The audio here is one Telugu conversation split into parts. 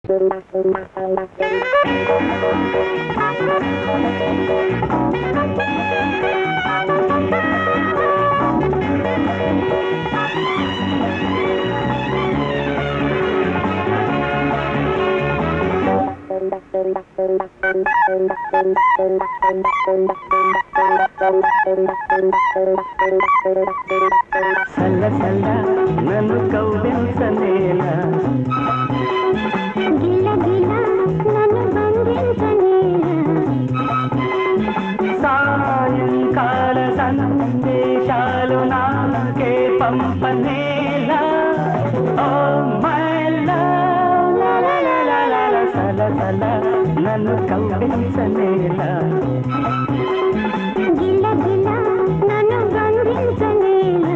సల్ల సల్ల నన్ను కౌగిలించనేలా గిల గిల నన్ను బంధించనేలా సాయంకాల సందేశాలు నాకే పంపనేలా ఓ మై లవ్ సల సల నన్ను కౌగిలించనేలా గిల గిల నన్ను బంధించనేలా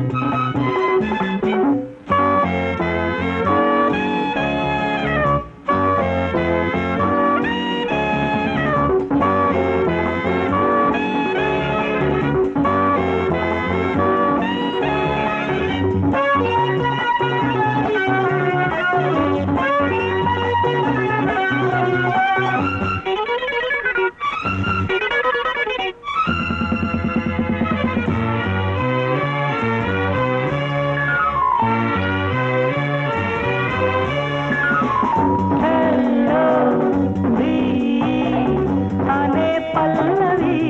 హలో నీ అనే పల్లవి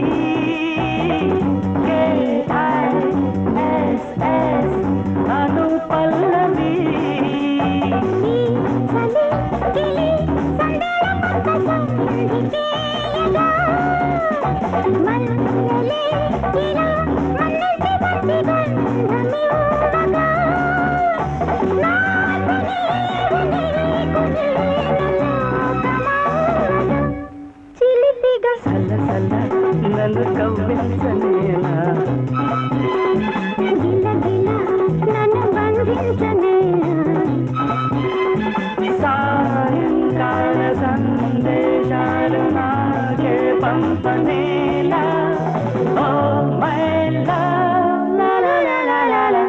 కేఐఎస్ఎస్ అను పల్లవి నీ చలి గిలి సందేళమంత సంధికేయగా మల్లెలే ఇలా మన్నెటి బంతి గంధమివ్వగా నాటి నీవు నీకు నేనులోకమావగా చిలిపిగా సల్ల సల్ల నన్ను కవ్వించనేలా గిల గిల నన్ను బంధించనేలా సాయంకాల సందేశాలు నాకే పంపనేలా ఓ మై లవ్ లా లా లా లా లా లా.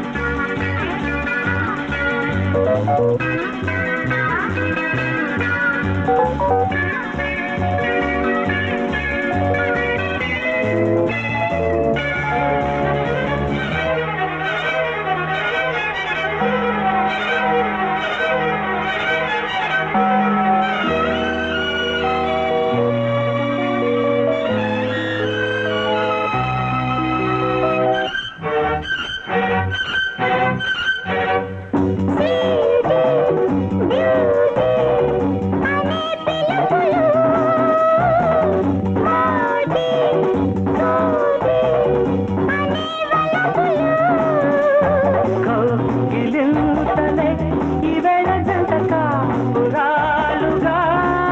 కౌగిలింతలే ఈవేళ జంట కాపురాలుగా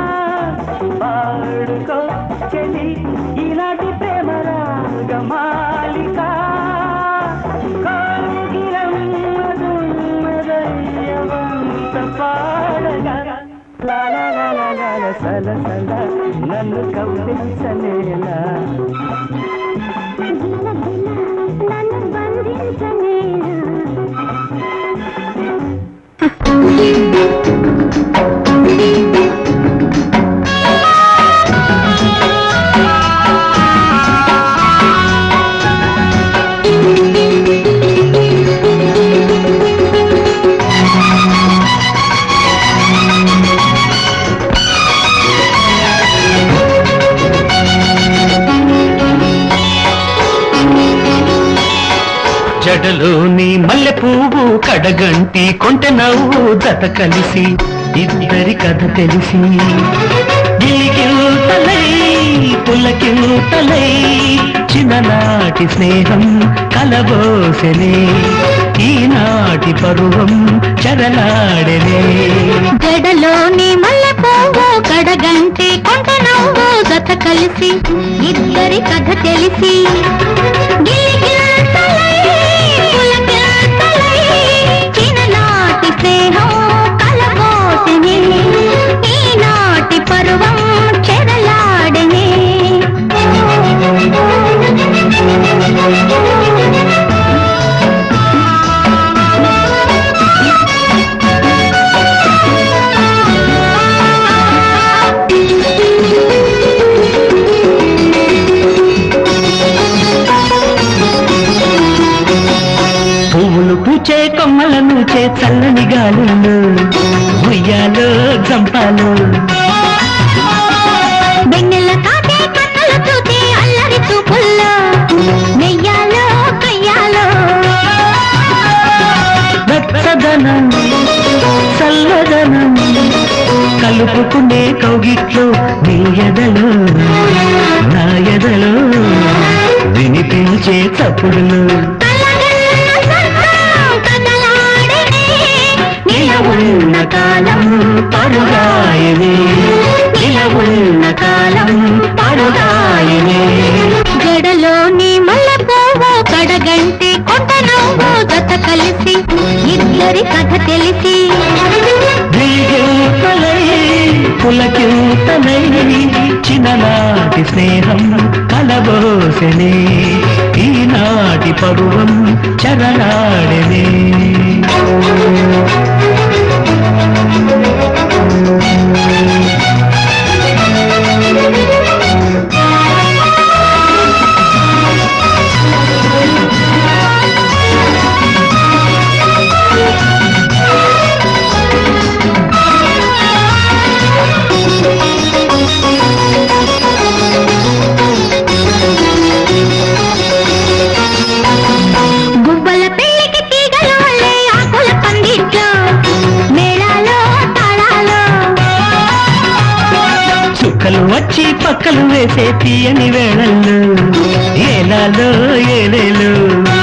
పాడుకో చెలి ఈనాటి ప్రేమ రాగమాలిక కౌగిలం మధుమదయ్యవంత పాడగా లా లా లా లా లా లా సల సల నన్ను కౌగిలించనేలా గిల గిల నన్ను బంధించనేలా జడలోని మల్లె పువ్వు కడగంటి కొంటె నవ్వు దత కలిసి ఇద్దరి కథ తెలిసి గిలిగిల్తలై పులకిల్తలై చిన్ననాటి స్నేహం కలబోసెనే ఈనాటి పరువం చెరలాడెనే జడలోని మల్లె పువ్వు కడగంటి కొంట నవ్వు గత కలిసి ఇద్దరి కథ తెలిసి గిలిగిల్తలై, పులకిల్తలై, చిన్ననాటి స్నేహం కలబోసెనే, ఈనాటి పరువం చెరలాడెనే పూలు పూచే కొమ్మల నూచే చల్లని గాలులు ఉయ్యాలో జంపాలు వెన్నెల కాటే కన్నులు చూసే అల్లరి చూపుల్లో నెయ్యాలో కయ్యాలో వెచ్చదనం చల్లదనం కలుపుకునే కౌగిట్లో నీ ఎదలో నా ఎదలో వినిపించే చప్పుడులు కలగన్న సర్వం కదలాడనే నిలవున్న కాలం పరుగాయనే నిలవున్న కాలం పరుగాయనే జడలోని మల్లెపువ్వు కడగంటి కొంట నువ్వు జత కలిసి ఇద్దరి కథ తెలిసి దిగుతలై పులకింతలై చిన్ననాటి స్నేహం కలబోసెనే ఈనాటి పరువం చరణాడనే గుబ్బల పెళ్లికి తీగలు అల్లే ఆకుల పందిట్లో మేళాలో తాళాలో చుక్కలు వచ్చి పక్కలు వేసే తీయని వేళల్లో ఏలాలో ఏలేలు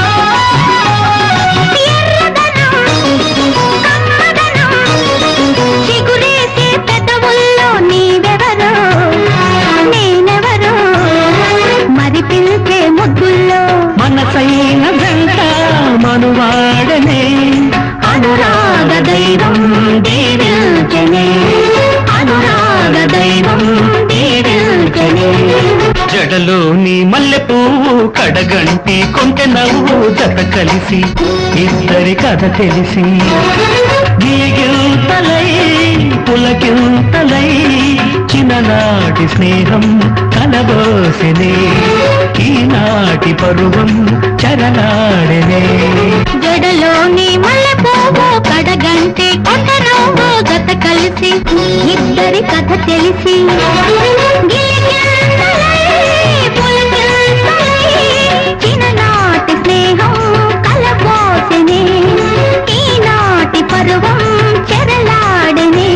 చిగురేసే పెదవుల్లో నీవెవరో నేనెవరో మరి పిలిచే ముద్దుల్లో మనసైన వెంట మనువాడనే అనురాగ దైవం దీవిల్చనే అనురాగ దైవం దీవిల్చనే జడలోని మల్లె పువ్వు కడగంటి కొంటె నవ్వు జత కలిసి ఇద్దరి కథ తెలిసి గీగింతలై పులకింతలై చిన్ననాటి స్నేహం కలబోసెనే ఈనాటి పరువం చరణాడనే జడలోని మల్లె పువ్వు కడగంటి కొంత నువ్వు జత కలిసి ఇద్దరి కథ తెలిసి గిలిగింతలై, పులకింతలై, చిన్ననాటి స్నేహం కలబోసెనే ఈనాటి పరువం చెరలాడనే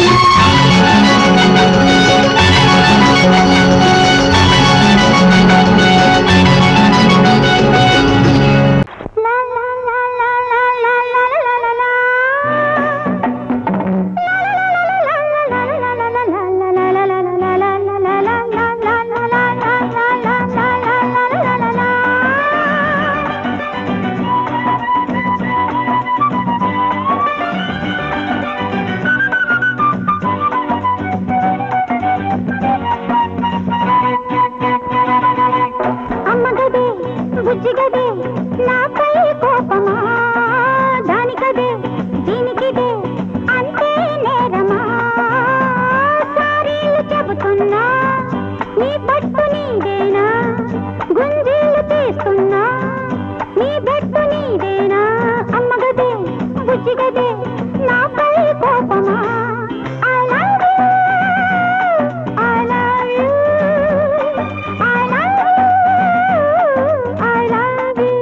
అమ్మగదే బుజ్జిగదే నాపై కోపమా దానికదే దీనికిదే అంతే నేరమా సారీలు చెబుతున్నా నీ పట్టు నీదేనా గుంజీలు తీస్తున్నా నీ బెట్టు నీదేనా అమ్మగదే బుజ్జిగదే నాపై కోపమా I love you. I love you. I love you. I love you.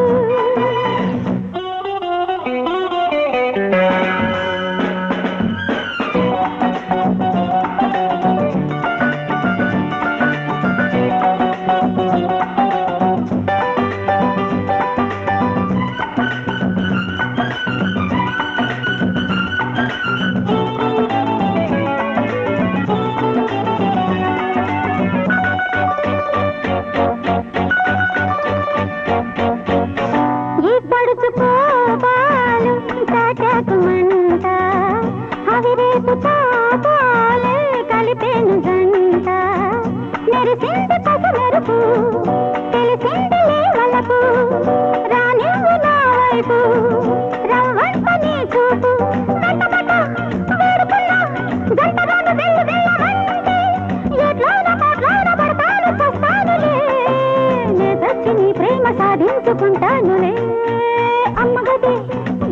ఈ పడుచుకోబాలు తాటాకుమంట అవి రేపు తాపాలే కలిపేను జంట మెరిసింది పస మెరుపు తెలిసింది లేవలకు రానివ్వు నా వైపు రవ్వంట నీ చూపు గంటమట వేడుకున్నా గంటలోను వెళ్ళి వెళ్ళమంటే ఎట్లోన కోట్లోన పడతాను చస్తానులే నే చచ్చి నీ ప్రేమ సాధించుకుంటానులే అమ్మగదే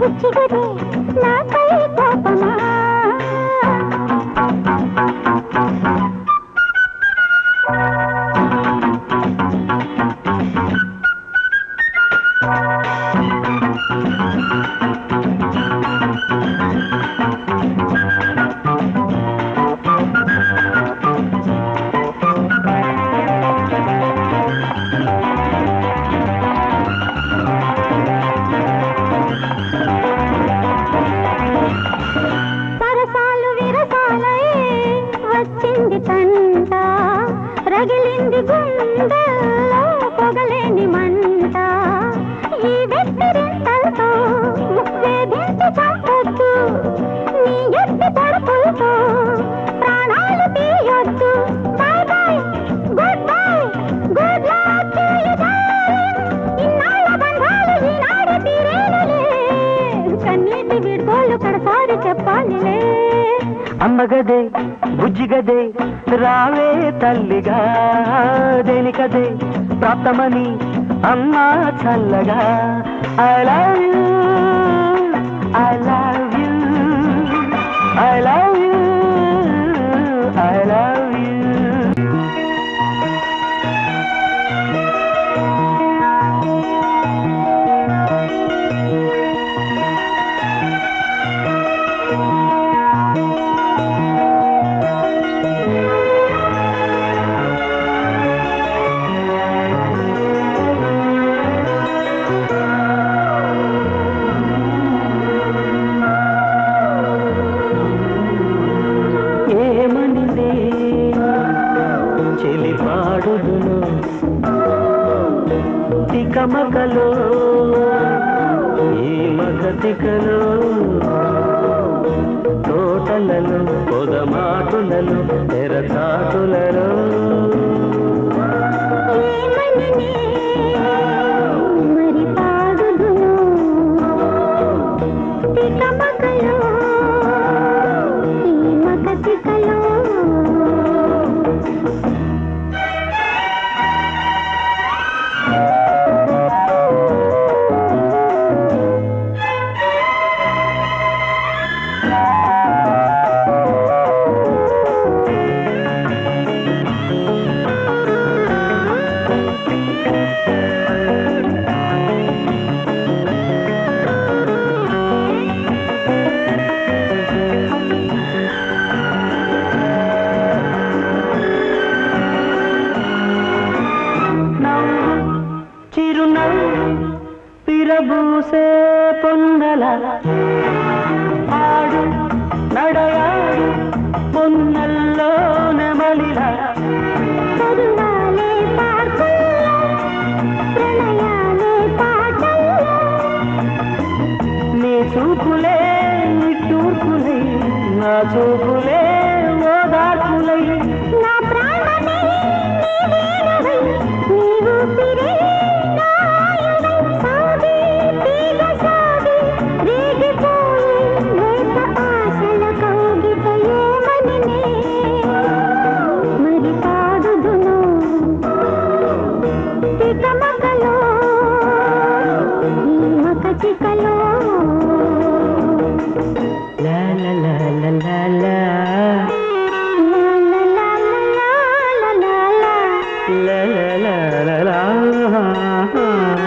బుచ్చిగదే నాపై కోపమా సరసాలు విరసాలై వచ్చింది తంట రగిలింది గుండెల్లో పొగలేని మంట ఈ వెత్తిరింతలతో వేధించి చంపొద్దు నీ ఎత్తి పడుపులతో ప్రాణాలు తీయొద్దు bye bye good bye good luck to you ఇన్నాళ్ళ బంధాలు ఈనాడు తీరేనులే కన్నీటి విడుదోళ్ళు కడసారి చెప్పాలిలే అమ్మగదే బుజ్జిగదే రావే తల్లిగా దేనికదే ప్రాప్తమని అమ్మా చల్లగా I love you I love you I love you I love you ఏమనిందే చెలిపాడుదును తికమకలో ఈ మగతికలో తోటలలో పొదమాటులలో తెరచాటులలో ఏమననే మరి పాడుదును తికమకలో ఈ మగతికలో నవ్వు చిరునవ్వు విరబూసే పొన్నల ఆడు నడయాడు పొన్నల్లో నెమలిలా కరుణాలే పార్కుల్లో ప్రణయాలే పాటల్లో నీ చూపులే తూర్పులై నా చూపులే ఓదార్పులై నా ప్రాణమే నీవేనవై నీ ఊపిరే నా ఆయుధై సాగే తీగ సాగే రేగిపోయే లేత ఆశల కౌగిట ఏమనినే మరి పాడుదును తికమకలో ఈ మకచికలో లా లా లా లా లా లా లా లా లా లా లా లా లా లా లా లా లా లా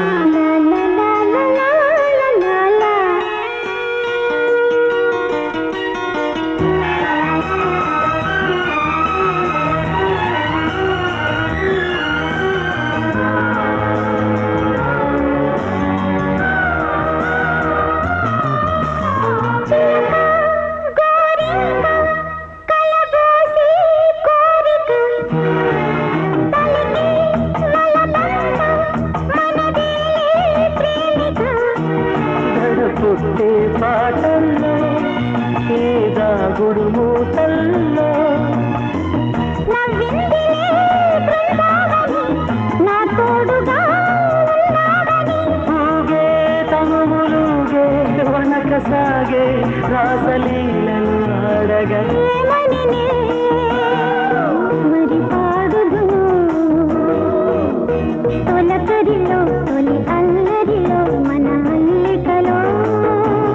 పుట్టే పాటల్లో ఏ దాగుడు మూతల్లో ఊగే తనుములుగే వనక సాగే రాసలీలను ఆడగా మరి పాడుదును తొలకరిలో తొలి అల్లరిలో మన అల్లికలో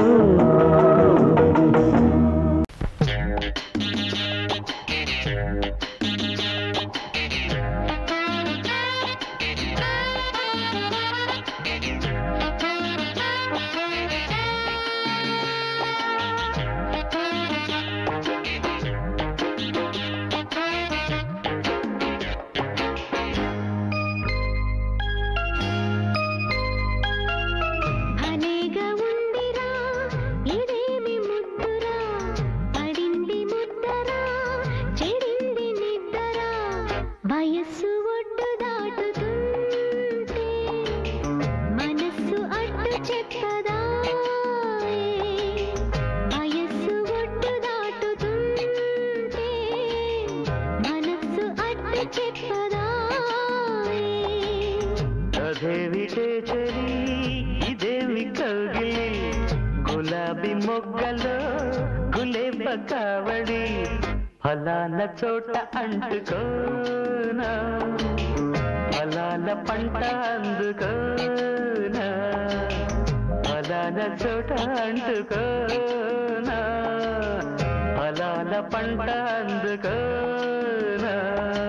భలేగా ఉందిరా ఇదేమి ముద్దురా పడింది ముద్దరా చెడింది నిద్దరా వయస్సు ఒడ్డు దాటుతుంటే మనస్సు అడ్డు చెప్పదా వయస్సు ఒడ్డు దాటుతుంటే మనస్సు అడ్డు చెప్పదా అదేమిటే చలి ఇదేమి కౌగిలి గులాబీ మొగ్గలో గులేబ కావడి ఫలాన చోట అంటుకోనా ఫలాల పంట అందుకోనా ఫలాన చోట అంటుకోనా ఫలాల పంట అందుకోనా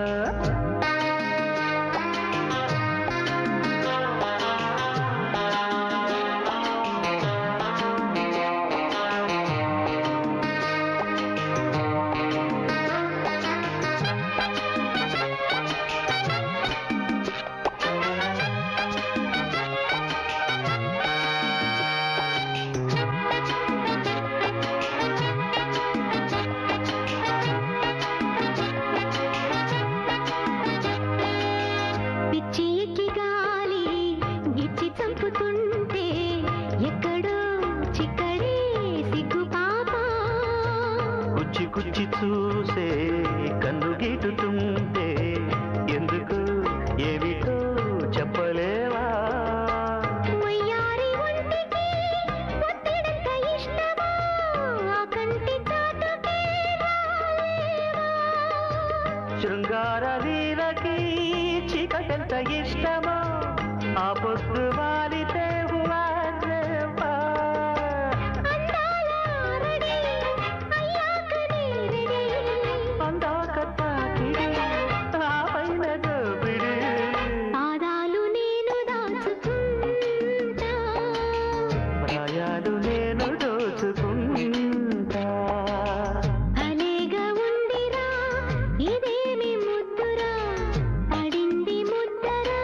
పిచ్చి ఎక్కి గాలి గిచ్చి చంపుతుంటే ఎక్కడో చిక్కడే సిగ్గు పాప కుచ్చి కుచ్చి చూసే కన్ను గీటుతుంటే ఎందుకు ఏమిటో చెప్పలేవా వయ్యారి ఒంటికి ఒత్తిడంత ఇష్టమా ఆ కంటి చాటుకే రాలేవా శృంగార వీరకి చీకటెంత ఇష్టమో ఆ పొద్దు వారితే వారేవా. అందాల రెడీ అయ్యాకనే రెడీ అందాక తాకిడి, ఆ పైన దోపిడి. పాదాలు నేను దాచుకుంటా ప్రాయాలు నేను దోచుకుంటా భలేగా ఉందిరా ఇదేమి ముద్దురా పడింది ముద్దరా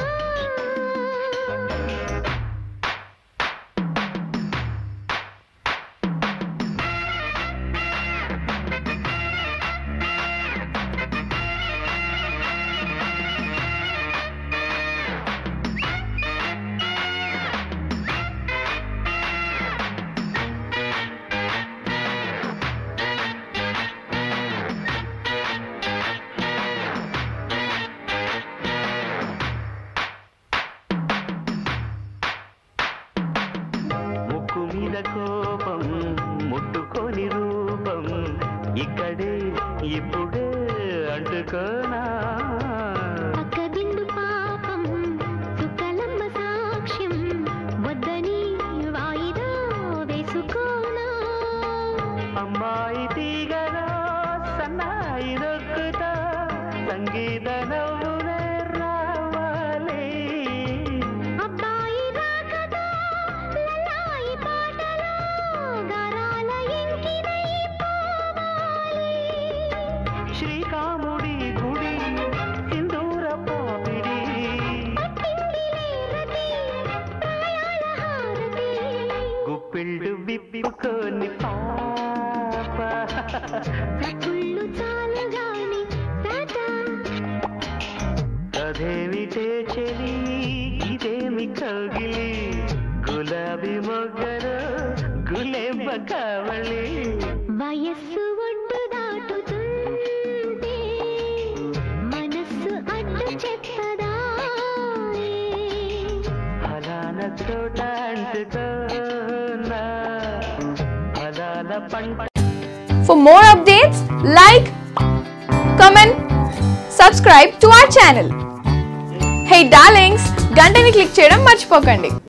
ముక్కు మీద కోపం ముట్టుకొని రూపం ఇక్కడే ఇప్పుడే అంటుకోనా పక్క బిందు పాపం సుకలమ్మ సాక్ష్యం వద్దని వాయిదా వేసుకోనా అమ్మాయి తీగలో సన్నాయి దొక్కుతా సంగీత నవ్వునే రావాలి అబ్బాయి రాకతో లలాయి పాటలో గారాల ఎంకినై పోవాలి శ్రీకాముడి గుడి సింధూర పాపిడి పట్టిందిలే రతి ప్రాయాల హారతి గుప్పిళ్ళు విప్పుకొని పాప చప్పుళ్ళు చాలుగాని టాటా అదేమిటే చెలి ఇదేమి కౌగిలి గులాబీ మొగ్గలు గులేబ కావళి వయస్సు ఒడ్డు దాటుతుంటే మనస్సు అడ్డు చెప్పదా ఫలాన చోట అంటుకోనా ఫలాల పంట For more updates, like, comment, subscribe to our channel. Hey darlings, గంటని click చేయడం మర్చిపోకండి